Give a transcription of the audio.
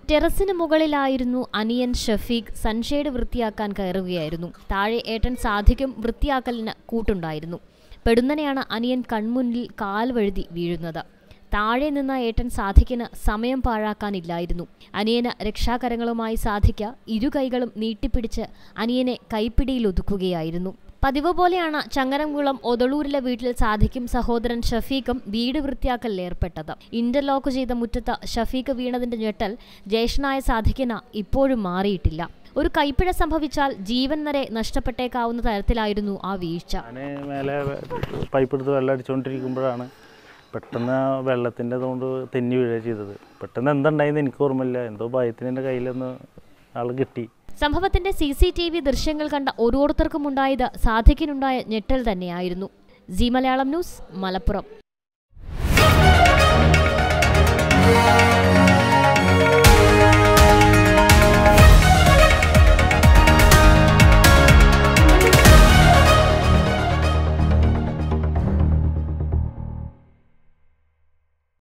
ടെറസിന് മുകളിലായിരുന്നു അനിയൻ ഷഫീഖ് സൺഷെയ്ഡ് വൃത്തിയാക്കാൻ കയറുകയായിരുന്നു താഴെ ഏട്ടൻ സാധിക്കും വൃത്തിയാക്കലിന് കൂട്ടുണ്ടായിരുന്നു പെടുന്നനെയാണ് അനിയൻ കൺമുന്നിൽ കാൽ വഴുതി വീഴുന്നത് താഴെ നിന്ന ഏട്ടൻ സാധിക്കിന് സമയം പാഴാക്കാനില്ലായിരുന്നു അനിയന് രക്ഷാകരങ്ങളുമായി സാധിക്ക ഇരു കൈകളും നീട്ടിപ്പിടിച്ച് അനിയനെ കൈപ്പിടിയിൽ ഒതുക്കുകയായിരുന്നു പതിവ് പോലെയാണ് ചങ്ങരംകുളം ഒതളൂരിലെ വീട്ടിൽ സാധിക്കും സഹോദരൻ ഷഫീഖും വീട് വൃത്തിയാക്കലിൽ ഏർപ്പെട്ടത് ഇന്റർലോക്ക് ചെയ്ത മുറ്റത്ത് ഷഫീഖ് വീണതിന്റെ ഞെട്ടൽ ജ്യേഷ്ഠനായ സാധിക്കിന് ഇപ്പോഴും മാറിയിട്ടില്ല ഒരു കൈപ്പിഴ സംഭവിച്ചാൽ ജീവൻ വരെ നഷ്ടപ്പെട്ടേക്കാവുന്ന തരത്തിലായിരുന്നു ആ വീഴ്ച ഞാൻ മേലെ പൈപ്പ് എടുത്ത് വെള്ളം അടിച്ചുകൊണ്ടിരിക്കുമ്പോഴാണ് പെട്ടെന്ന് വെള്ളത്തിൻ്റെ അതുകൊണ്ട് തെന്നി വീഴുക ചെയ്തത് പെട്ടെന്ന് എന്തുണ്ടായെന്ന് എനിക്ക് ഓർമ്മയില്ല എന്തോ ഭയത്തിന് എൻ്റെ കയ്യിലൊന്ന് ആൾ കിട്ടി സംഭവത്തിന്റെ സി സി ടി വി ദൃശ്യങ്ങൾ കണ്ട ഓരോരുത്തർക്കും ഉണ്ടായത് സാധിക്കിനുണ്ടായ ഞെട്ടൽ തന്നെയായിരുന്നു ജി മലയാളം ന്യൂസ് മലപ്പുറം